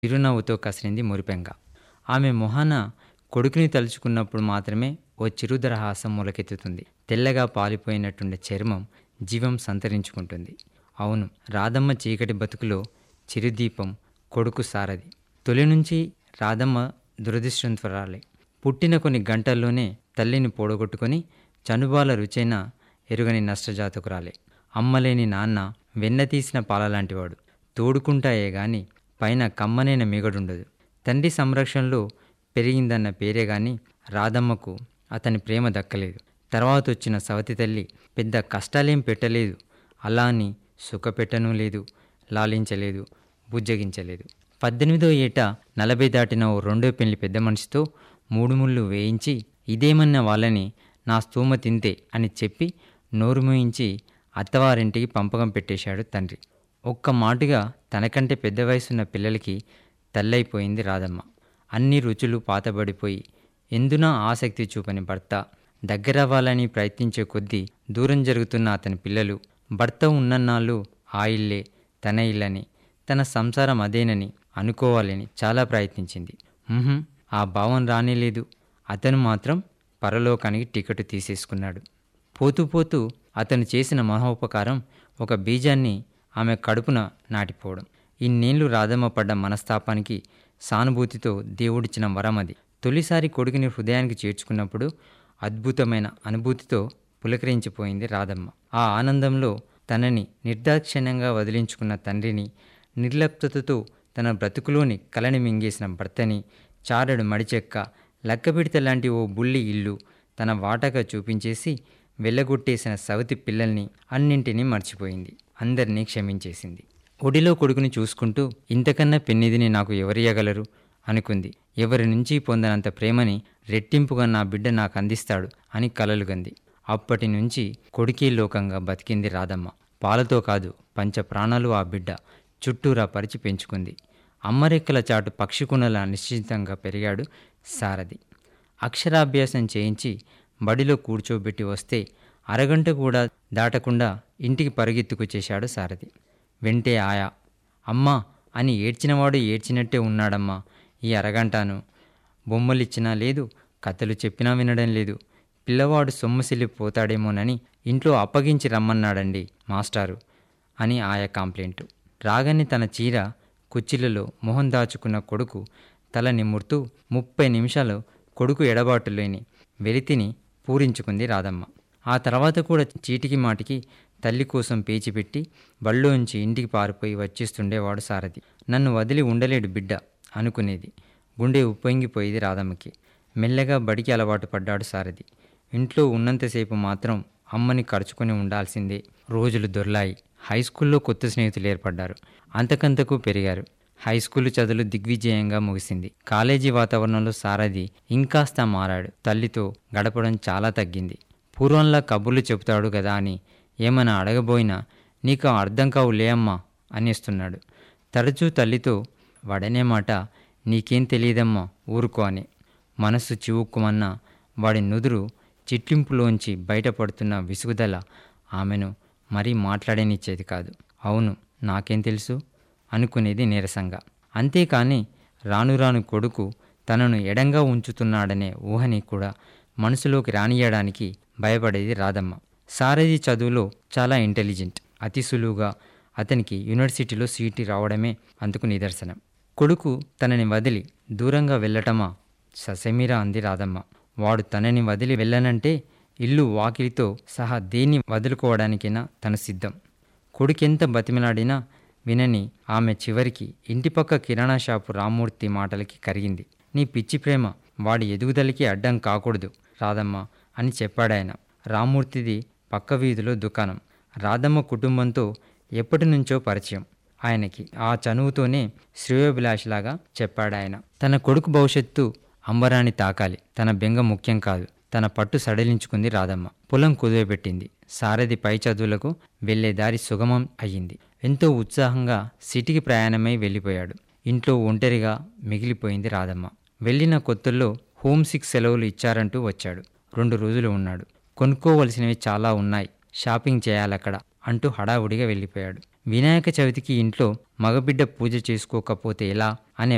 చిరునవ్వుతో కసిరింది మురిపెంగ ఆమె మొహాన కొడుకుని తలుచుకున్నప్పుడు మాత్రమే ఓ చిరుదరహాసం మొలకెత్తుతుంది తెల్లగా పాలిపోయినట్టుండే చర్మం జీవం సంతరించుకుంటుంది అవును రాధమ్మ చీకటి బతుకులో చిరుదీపం కొడుకు సారథి తొలి నుంచి రాధమ్మ దురదృష్టంతురాలే పుట్టిన కొన్ని గంటల్లోనే తల్లిని పోడగొట్టుకొని చనుబాల రుచైన ఎరుగని నష్టజాతకురాలే అమ్మలేని నాన్న వెన్న తీసిన పాలలాంటివాడు తోడుకుంటాయే గాని పైన కమ్మనైన మిగడుండదు తండ్రి సంరక్షణలో పెరిగిందన్న పేరే గాని రాధమ్మకు అతని ప్రేమ దక్కలేదు తర్వాత వచ్చిన సవతి తల్లి పెద్ద కష్టాలేం పెట్టలేదు అలా అని సుఖపెట్టనూ లేదు లాలించలేదు బుజ్జగించలేదు పద్దెనిమిదో ఏట నలభై దాటిన ఓ రెండో పెళ్లి పెద్ద మనిషితో మూడు ముళ్ళు వేయించి ఇదేమన్న వాళ్ళని నా స్తోమ తింతే అని చెప్పి నోరు మూయించి అత్తవారింటికి పంపకం పెట్టేశాడు తండ్రి ఒక్క మాటుగా తనకంటే పెద్ద వయసున్న పిల్లలకి తల్లైపోయింది రాధమ్మ అన్ని రుచులు పాతబడిపోయి ఎందునా ఆసక్తి చూపని భర్త దగ్గరవ్వాలని ప్రయత్నించే కొద్దీ దూరం జరుగుతున్న అతని పిల్లలు భర్త ఉన్నన్నాళ్ళు ఆ ఇల్లే తన ఇల్లని తన సంసారం అదేనని అనుకోవాలని చాలా ప్రయత్నించింది ఉహుం, ఆ భావం రానేలేదు అతను మాత్రం పరలోకానికి టికెట్ తీసేసుకున్నాడు పోతూ పోతూ అతను చేసిన మహోపకారం ఒక బీజాన్ని ఆమె కడుపున నాటిపోవడం ఇన్నేళ్లు రాధమ్మ పడ్డ మనస్తాపానికి సానుభూతితో దేవుడిచ్చిన వరం అది తొలిసారి కొడుకుని హృదయానికి చేర్చుకున్నప్పుడు అద్భుతమైన అనుభూతితో పులకరించిపోయింది రాధమ్మ ఆ ఆనందంలో తనని నిర్దాక్షిణ్యంగా వదిలించుకున్న తండ్రిని నిర్లప్తతతో తన బ్రతుకులోని కలని మింగేసిన భర్తని చారెడు మడిచెక్క లక్కపిడిత లాంటి ఓ బుల్లి ఇల్లు తన వాటగా చూపించేసి వెళ్ళగొట్టేసిన సవతి పిల్లల్ని అన్నింటినీ మర్చిపోయింది అందరినీ క్షమించేసింది ఒడిలో కొడుకుని చూసుకుంటూ ఇంతకన్నా పెన్నిదిని నాకు ఎవరియ్యగలరు అనుకుంది ఎవరి నుంచి పొందనంత ప్రేమని రెట్టింపుగా నా బిడ్డ నాకు అందిస్తాడు అని కలలుగంది అప్పటి నుంచి కొడుకే లోకంగా బతికింది రాధమ్మ పాలతో కాదు పంచ ప్రాణాలు ఆ బిడ్డ చుట్టూరా పరిచి పెంచుకుంది అమ్మరెక్కల చాటు పక్షికునల నిశ్చితంగా పెరిగాడు సారథి అక్షరాభ్యాసం చేయించి బడిలో కూర్చోబెట్టి వస్తే అరగంట కూడా దాటకుండా ఇంటికి పరుగెత్తుకొచ్చేశాడు సారథి వెంటే ఆయా అమ్మా అని ఏడ్చినవాడు ఏడ్చినట్టే ఉన్నాడమ్మా ఈ అరగంటను బొమ్మలిచ్చినా లేదు కథలు చెప్పినా వినడం లేదు పిల్లవాడు సొమ్మసిల్లిపోతాడేమోనని ఇంట్లో అప్పగించి రమ్మన్నాడండి మాస్టారు అని ఆయా కంప్లైంట్ రాగానే తన చీర కుచ్చిలలో మొహం దాచుకున్న కొడుకు తల నిమురుతూ ముప్పై నిమిషాలు కొడుకు ఎడబాటులేని వెలితిని పూరించుకుంది రాధమ్మ ఆ తర్వాత కూడా చీటికి మాటికి తల్లి కోసం పేచిపెట్టి బళ్ళోంచి ఇంటికి పారిపోయి వచ్చేస్తుండేవాడు సారథి నన్ను వదిలి ఉండలేడు బిడ్డ అనుకునేది గుండె ఉప్పొంగిపోయేది రాధమ్మకి మెల్లగా బడికి అలవాటు పడ్డాడు సారథి ఇంట్లో ఉన్నంతసేపు మాత్రం అమ్మని ఖర్చుకొని ఉండాల్సిందే రోజులు దొర్లాయి హై స్కూల్లో కొత్త స్నేహితులు ఏర్పడ్డారు అంతకంతకు పెరిగారు హై స్కూల్ చదువులు దిగ్విజయంగా ముగిసింది కాలేజీ వాతావరణంలో సారథి ఇంకాస్త మారాడు తల్లితో గడపడం చాలా తగ్గింది పూర్వంలా కబుర్లు చెబుతాడు కదా అని ఏమైనా అడగబోయినా నీకు అర్థం కావు లేమ్మా అనేస్తున్నాడు తరచూ తల్లితో వాడనే మాట నీకేం తెలియదమ్మా ఊరుకో అని మనస్సు చివుక్కుమన్న వాడి నుదురు చిట్లింపులోంచి బయటపడుతున్న విసుగుదల ఆమెను మరీ మాట్లాడనిచ్చేది కాదు అవును నాకేం తెలుసు అనుకునేది నీరసంగా అంతేకాని రాను రాను కొడుకు తనను ఎడంగా ఉంచుతున్నాడనే ఊహని కూడా మనసులోకి రానియడానికి భయపడేది రాధమ్మ సారథి చదువులో చాలా ఇంటెలిజెంట్ అతి సులువుగా అతనికి యూనివర్సిటీలో సీటు రావడమే అందుకు నిదర్శనం కొడుకు తనని వదిలి దూరంగా వెళ్ళటమా ససెమిరా అంది రాధమ్మ వాడు తనని వదిలి వెళ్ళనంటే ఇల్లు వాకిలితో సహా దేన్ని వదులుకోవడానికైనా తను సిద్ధం కొడుకెంత బతిమలాడినా వినని ఆమె చివరికి ఇంటిపక్క కిరాణా షాపు రామ్మూర్తి మాటలకి కరిగింది నీ పిచ్చి ప్రేమ వాడి ఎదుగుదలకి అడ్డం కాకూడదు రాధమ్మ అని చెప్పాడాయన రామ్మూర్తిది పక్క వీధిలో దుకాణం రాధమ్మ కుటుంబంతో ఎప్పటి నుంచో పరిచయం ఆయనకి ఆ చనువుతోనే శ్రేయోభిలాషిలాగా చెప్పాడాయన తన కొడుకు భవిష్యత్తు అంబరాన్ని తాకాలి తన బెంగ ముఖ్యం కాదు తన పట్టు సడలించుకుంది రాధమ్మ పొలం కుదివపెట్టింది సారథి పై చదువులకు వెళ్లే దారి సుగమం అయ్యింది ఎంతో ఉత్సాహంగా సిటీకి ప్రయాణమై వెళ్ళిపోయాడు ఇంట్లో ఒంటరిగా మిగిలిపోయింది రాధమ్మ వెళ్ళిన కొత్తల్లో హోమ్ సిక్ సెలవులు ఇచ్చారంటూ వచ్చాడు రెండు రోజులు ఉన్నాడు కొనుక్కోవలసినవి చాలా ఉన్నాయి షాపింగ్ చేయాలక్కడ అంటూ హడావుడిగా వెళ్ళిపోయాడు వినాయక చవితికి ఇంట్లో మగబిడ్డ పూజ చేసుకోకపోతే ఎలా అనే